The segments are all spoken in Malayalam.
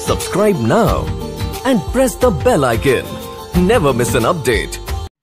Subscribe now and press the bell icon. Never miss an update.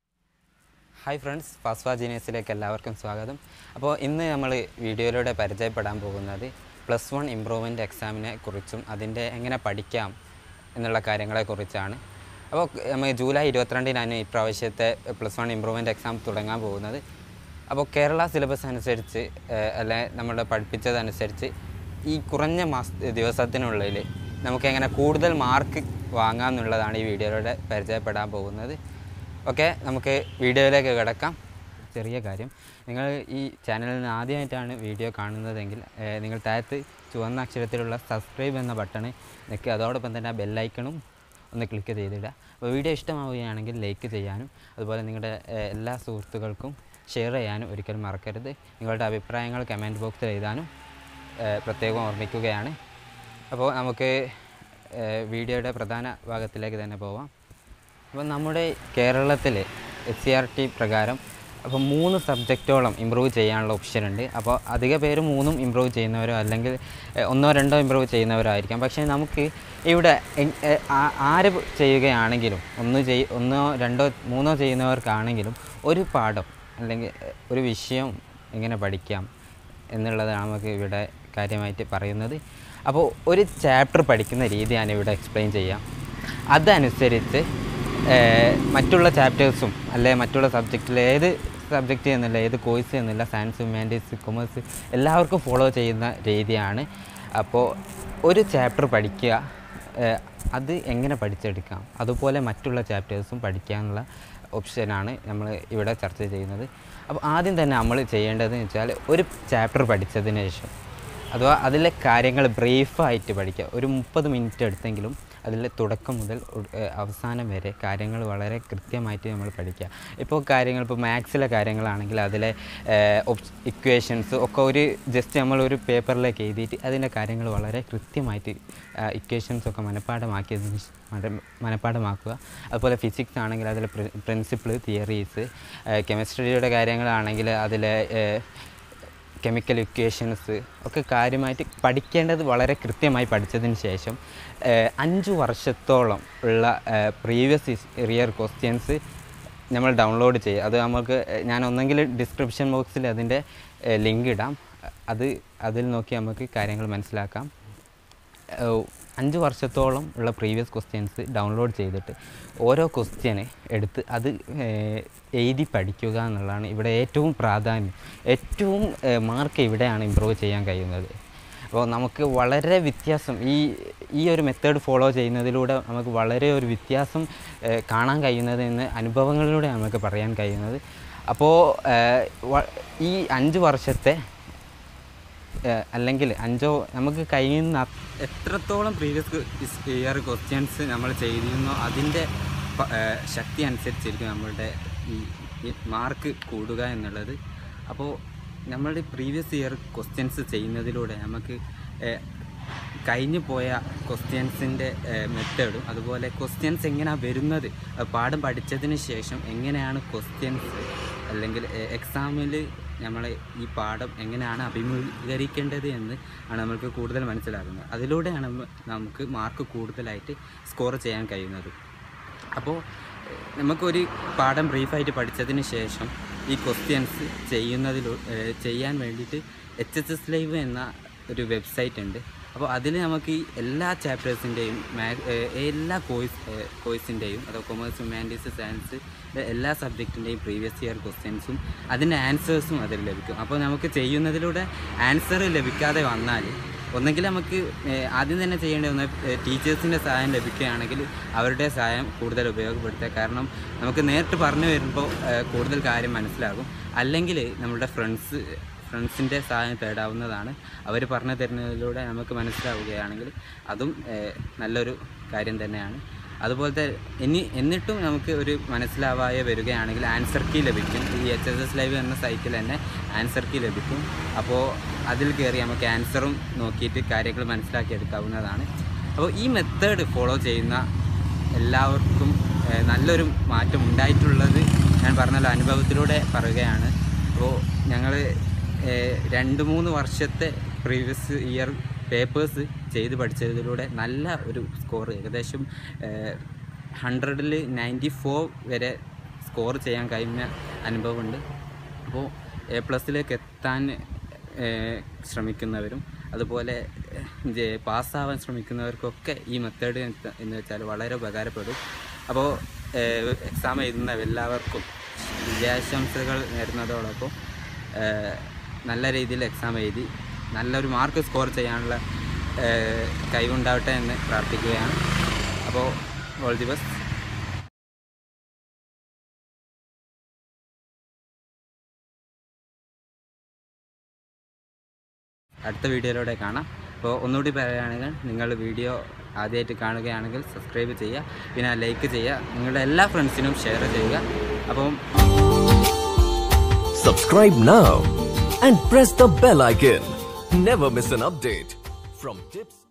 Hi friends ഫാസ്ഫ ജീനിയസിലേക്ക് എല്ലാവർക്കും സ്വാഗതം അപ്പോൾ ഇന്ന് നമ്മൾ വീഡിയോയിലൂടെ പരിചയപ്പെടാൻ പോകുന്നത് പ്ലസ് വൺ ഇമ്പ്രൂവ്മെൻറ്റ് എക്സാമിനെ കുറിച്ചും അതിൻ്റെ എങ്ങനെ പഠിക്കാം എന്നുള്ള കാര്യങ്ങളെക്കുറിച്ചാണ് അപ്പോൾ നമ്മൾ ജൂലൈ ഇരുപത്തിരണ്ടിനാണ് ഇപ്രാവശ്യത്തെ പ്ലസ് വൺ ഇമ്പ്രൂവ്മെൻറ്റ് എക്സാം തുടങ്ങാൻ പോകുന്നത് അപ്പോൾ കേരള സിലബസ് അനുസരിച്ച് ഏഹ്, അല്ലെ നമ്മുടെ പഠിപ്പിച്ചതനുസരിച്ച് ഈ കുറഞ്ഞ മാസ ദിവസത്തിനുള്ളിൽ നമുക്ക് എങ്ങനെ കൂടുതൽ മാർക്ക് വാങ്ങാമെന്നുള്ളതാണ് ഈ വീഡിയോയിലൂടെ പരിചയപ്പെടാൻ പോകുന്നത് ഓക്കെ നമുക്ക് വീഡിയോയിലേക്ക് കിടക്കാം ചെറിയ കാര്യം നിങ്ങൾ ഈ ചാനലിൽ നിന്ന് ആദ്യമായിട്ടാണ് വീഡിയോ കാണുന്നതെങ്കിൽ ഏഹ്, നിങ്ങൾ താഴത്ത് ചുവന്ന അക്ഷരത്തിലുള്ള സബ്സ്ക്രൈബ് എന്ന ബട്ടണ് നിൽക്കുക അതോടൊപ്പം തന്നെ ആ ബെല്ലൈക്കണും ഒന്ന് ക്ലിക്ക് ചെയ്തിടുക അപ്പോൾ വീഡിയോ ഇഷ്ടമാവുകയാണെങ്കിൽ ലൈക്ക് ചെയ്യാനും അതുപോലെ നിങ്ങളുടെ ഏഹ്, എല്ലാ സുഹൃത്തുക്കൾക്കും ഷെയർ ചെയ്യാനും ഒരിക്കലും മറക്കരുത് നിങ്ങളുടെ അഭിപ്രായങ്ങൾ കമൻറ്റ് ബോക്സിൽ എഴുതാനും ഏഹ്, പ്രത്യേകം ഓർമ്മിക്കുകയാണ് അപ്പോൾ നമുക്ക് ഏഹ്, വീഡിയോയുടെ പ്രധാന ഭാഗത്തിലേക്ക് തന്നെ പോവാം അപ്പോൾ നമ്മുടെ കേരളത്തിൽ എസ് സി ആർ ടി പ്രകാരം അപ്പോൾ മൂന്ന് സബ്ജക്റ്റോളം ഇമ്പ്രൂവ് ചെയ്യാനുള്ള ഓപ്ഷൻ ഉണ്ട് അപ്പോൾ അധിക പേര് മൂന്നും ഇമ്പ്രൂവ് ചെയ്യുന്നവരോ അല്ലെങ്കിൽ എഹ്, ഒന്നോ രണ്ടോ ഇമ്പ്രൂവ് ചെയ്യുന്നവരോ ആയിരിക്കാം പക്ഷേ നമുക്ക് ഇവിടെ എങ്- എ- ആ- ആര് ചെയ്യുകയാണെങ്കിലും ഒന്ന് ചെയ് ഒന്നോ രണ്ടോ മൂന്നോ ചെയ്യുന്നവർക്കാണെങ്കിലും ഒരു പാഠം അല്ലെങ്കിൽ എഹ്, ഒരു വിഷയം എങ്ങനെ പഠിക്കാം എന്നുള്ളതാണ് നമുക്ക് ഇവിടെ കാര്യമായിട്ട് പറയുന്നത് അപ്പോൾ ഒരു ചാപ്റ്റർ പഠിക്കുന്ന രീതിയാണ് ഇവിടെ എക്സ്പ്ലെയിൻ ചെയ്യാം അതനുസരിച്ച് ഏഹ്, മറ്റുള്ള ചാപ്റ്റേഴ്സും അല്ലെ മറ്റുള്ള സബ്ജക്റ്റിൽ ഏത് സബ്ജക്റ്റ് എന്നില്ല ഏത് കോഴ്സ് എന്നില്ല സയൻസ് ഹ്യൂമാനിറ്റീസ് കൊമേഴ്സ് എല്ലാവർക്കും ഫോളോ ചെയ്യുന്ന രീതിയാണ് അപ്പോൾ ഒരു ചാപ്റ്റർ പഠിക്കുക ഏഹ്, അത് എങ്ങനെ പഠിച്ചെടുക്കാം അതുപോലെ മറ്റുള്ള ചാപ്റ്റേഴ്സും പഠിക്കാനുള്ള ഓപ്ഷനാണ് നമ്മൾ ഇവിടെ ചർച്ച ചെയ്യുന്നത് അപ്പോൾ ആദ്യം തന്നെ നമ്മൾ ചെയ്യേണ്ടതെന്ന് വെച്ചാൽ ഒരു ചാപ്റ്റർ പഠിച്ചതിന് ശേഷം അഥവാ അതിലെ കാര്യങ്ങൾ ബ്രീഫായിട്ട് പഠിക്കുക ഒരു മുപ്പത് മിനിറ്റ് എടുത്തെങ്കിലും അതിലെ തുടക്കം മുതൽ ഒട്- ഏഹ് അവസാനം വരെ കാര്യങ്ങൾ വളരെ കൃത്യമായിട്ട് നമ്മൾ പഠിക്കുക ഇപ്പോൾ കാര്യങ്ങൾ ഇപ്പോൾ മാത്സിലെ കാര്യങ്ങളാണെങ്കിൽ അതിലെ ഇക്വേഷൻസ് ഒക്കെ ഒരു ജസ്റ്റ് നമ്മൾ ഒരു പേപ്പറിലേക്ക് എഴുതിയിട്ട് അതിൻ്റെ കാര്യങ്ങൾ വളരെ കൃത്യമായിട്ട് ഇക്വേഷൻസ് ഒക്കെ മനഃപ്പാഠമാക്കിയതിന് ശ്- മന- മനഃപ്പാഠമാക്കുക അതുപോലെ ഫിസിക്സ് ആണെങ്കിൽ അതിലെ പ്രിൻസിപ്പിൾ തിയറീസ് കെമിസ്ട്രിയുടെ കാര്യങ്ങളാണെങ്കിൽ അതിലെ ഏഹ്, കെമിക്കൽ ഇക്വേഷൻസ് ഒക്കെ കാര്യമായിട്ട് പഠിക്കേണ്ടത് വളരെ കൃത്യമായി പഠിച്ചതിന് ശേഷം ഏഹ്, അഞ്ച് വർഷത്തോളം ഉള്ള പ്രീവിയസ് ഇയർ ക്വസ്റ്റ്യൻസ് നമ്മൾ ഡൗൺലോഡ് ചെയ്യുക അത് നമുക്ക് ഏഹ്, ഞാൻ ഒന്നെങ്കിൽ ഡിസ്ക്രിപ്ഷൻ ബോക്സിൽ അതിൻ്റെ ലിങ്ക് ഇടാം അത് അതിൽ നോക്കി നമുക്ക് കാര്യങ്ങൾ മനസ്സിലാക്കാം ഏഹ് അഞ്ച് വർഷത്തോളം ഉള്ള പ്രീവിയസ് ക്വസ്റ്റ്യൻസ് ഡൗൺലോഡ് ചെയ്തിട്ട് ഓരോ ക്വസ്റ്റ്യന് എടുത്ത് അത് ഏഹ് എഴുതി പഠിക്കുക എന്നുള്ളതാണ് ഇവിടെ ഏറ്റവും പ്രാധാന്യം ഏറ്റവും മാർക്ക് ഇവിടെയാണ് ഇമ്പ്രൂവ് ചെയ്യാൻ കഴിയുന്നത് അപ്പോൾ നമുക്ക് വളരെ വ്യത്യാസം ഈ ഈ ഒരു മെത്തേഡ് ഫോളോ ചെയ്യുന്നതിലൂടെ നമുക്ക് വളരെ ഒരു വ്യത്യാസം ഏഹ് കാണാൻ കഴിയുന്നത് എന്ന് അനുഭവങ്ങളിലൂടെ നമുക്ക് പറയാൻ കഴിയുന്നത് അപ്പോൾ ഏഹ് വ- ഈ അഞ്ച് വർഷത്തെ ഏഹ് അല്ലെങ്കിൽ അഞ്ചോ നമുക്ക് കഴിയുന്ന അത് എത്രത്തോളം പ്രീവിയസ് ഇയർ ക്വസ്റ്റ്യൻസ് നമ്മൾ ചെയ്തിരുന്നോ അതിൻ്റെ പ- ഏഹ് ശക്തി അനുസരിച്ചിരിക്കും നമ്മളുടെ ഈ മാർക്ക് കൂടുക എന്നുള്ളത് അപ്പോൾ നമ്മളുടെ പ്രീവിയസ് ഇയർ ക്വസ്റ്റ്യൻസ് ചെയ്യുന്നതിലൂടെ നമുക്ക് ഏഹ് കഴിഞ്ഞു പോയ ക്വസ്റ്റ്യൻസിൻ്റെ മെത്തേഡും അതുപോലെ ക്വസ്റ്റ്യൻസ് എങ്ങനെയാണ് വരുന്നത് അത് പാഠം പഠിച്ചതിന് ശേഷം എങ്ങനെയാണ് ക്വസ്റ്റ്യൻസ് അല്ലെങ്കിൽ എക്സാമിൽ നമ്മൾ ഈ പാഠം എങ്ങനെയാണ് അഭിമുഖീകരിക്കേണ്ടത് എന്ന് ആണ് നമ്മൾക്ക് കൂടുതൽ മനസ്സിലാക്കുന്നത് അതിലൂടെയാണ് നമ്മ- നമുക്ക് മാർക്ക് കൂടുതലായിട്ട് സ്കോർ ചെയ്യാൻ കഴിയുന്നത് അപ്പോൾ ഏഹ്, നമുക്കൊരു പാഠം ബ്രീഫായിട്ട് പഠിച്ചതിന് ശേഷം ഈ ക്വസ്റ്റ്യൻസ് ചെയ്യുന്നതിലൂ ഏഹ്, ചെയ്യാൻ വേണ്ടിയിട്ട് എച്ച് എസ് എസ് ലൈവ് എന്ന ഒരു വെബ്സൈറ്റ് ഉണ്ട് അപ്പോൾ അതിൽ നമുക്ക് ഈ എല്ലാ ചാപ്റ്റേഴ്സിൻ്റെയും എല്ലാ കോഴ്സ് കോഴ്സിൻ്റെയും അഥവാ കൊമേഴ്സ് ഹ്യൂമാനിറ്റീസ് സയൻസ് എല്ലാ സബ്ജക്റ്റിൻ്റെയും പ്രീവിയസ് ഇയർ ക്വസ്റ്റ്യൻസും അതിൻ്റെ ആൻസേഴ്സും അതിൽ ലഭിക്കും അപ്പോൾ നമുക്ക് ചെയ്യുന്നതിലൂടെ ആൻസർ ലഭിക്കാതെ വന്നാൽ ഒന്നെങ്കിൽ നമുക്ക് ഏഹ്, ആദ്യം തന്നെ ചെയ്യേണ്ട ഒന്ന് ടീച്ചേഴ്സിൻ്റെ സഹായം ലഭിക്കുകയാണെങ്കിൽ അവരുടെ സഹായം കൂടുതൽ ഉപയോഗപ്പെടുത്തുക കാരണം നമുക്ക് നേരിട്ട് പറഞ്ഞു വരുമ്പോൾ ഏഹ്, കൂടുതൽ കാര്യം മനസ്സിലാകും അല്ലെങ്കിൽ നമ്മുടെ ഫ്രണ്ട്സ് ഫ്രണ്ട്സിൻ്റെ സഹായം തേടാവുന്നതാണ് അവർ പറഞ്ഞു തരുന്നതിലൂടെ നമുക്ക് മനസ്സിലാവുകയാണെങ്കിൽ അതും ഏഹ്, നല്ലൊരു കാര്യം തന്നെയാണ് അതുപോലത്തെ ഇനി എന്നിട്ടും നമുക്ക് ഒരു മനസ്സിലാവാതെ വരികയാണെങ്കിൽ ആൻസർ കീ ലഭിക്കും ഈ എച്ച് എസ് എസ് ലൈവ് എന്ന സൈറ്റിൽ തന്നെ ആൻസർ കീ ലഭിക്കും അപ്പോൾ അതിൽ കയറി നമുക്ക് ആൻസറും നോക്കിയിട്ട് കാര്യങ്ങൾ മനസ്സിലാക്കി എടുക്കാവുന്നതാണ് അപ്പോൾ ഈ മെത്തേഡ് ഫോളോ ചെയ്യുന്ന എല്ലാവർക്കും ഏഹ്, നല്ലൊരു മാറ്റം ഉണ്ടായിട്ടുള്ളത് ഞാൻ പറഞ്ഞല്ലോ അനുഭവത്തിലൂടെ പറയുകയാണ് അപ്പോൾ ഞങ്ങൾ രണ്ട് മൂന്ന് വർഷത്തെ പ്രീവിയസ് ഇയർ പേപ്പേഴ്സ് ചെയ്ത് പഠിച്ചതിലൂടെ നല്ല ഒരു സ്കോർ ഏകദേശം ഹൺഡ്രഡിൽ നയൻറ്റി ഫോർ വരെ സ്കോർ ചെയ്യാൻ കഴിഞ്ഞ അനുഭവമുണ്ട് അപ്പോൾ എ പ്ലസിലേക്ക് എത്താൻ ഏഹ്, ശ്രമിക്കുന്നവരും അതുപോലെ ഏഹ്, പാസ്സാവാൻ ശ്രമിക്കുന്നവർക്കൊക്കെ ഈ മെത്തേഡ് എന്ന് വെച്ചാൽ വളരെ ഉപകാരപ്പെടും അപ്പോൾ എക്സാം എഴുതുന്ന എല്ലാവർക്കും വിജയാശംസകൾ നേരുന്നതോടൊപ്പം ഏഹ്, നല്ല രീതിയിൽ എക്സാം എഴുതി നല്ലൊരു മാർക്ക് സ്കോർ ചെയ്യാനുള്ള ഏഹ്, കഴിവുണ്ടാവട്ടെ എന്ന് പ്രാർത്ഥിക്കുകയാണ് അപ്പോൾ ഓൾ ദി ബെസ്റ്റ് അടുത്ത വീഡിയോയിലൂടെ കാണാം അപ്പോൾ ഒന്നുകൂടി പറയുകയാണെങ്കിൽ നിങ്ങൾ വീഡിയോ ആദ്യമായിട്ട് കാണുകയാണെങ്കിൽ സബ്സ്ക്രൈബ് ചെയ്യുക പിന്നെ ലൈക്ക് ചെയ്യുക നിങ്ങളുടെ എല്ലാ ഫ്രണ്ട്സിനും ഷെയർ ചെയ്യുക അപ്പം Subscribe now and press the bell icon. Never miss an update from Tips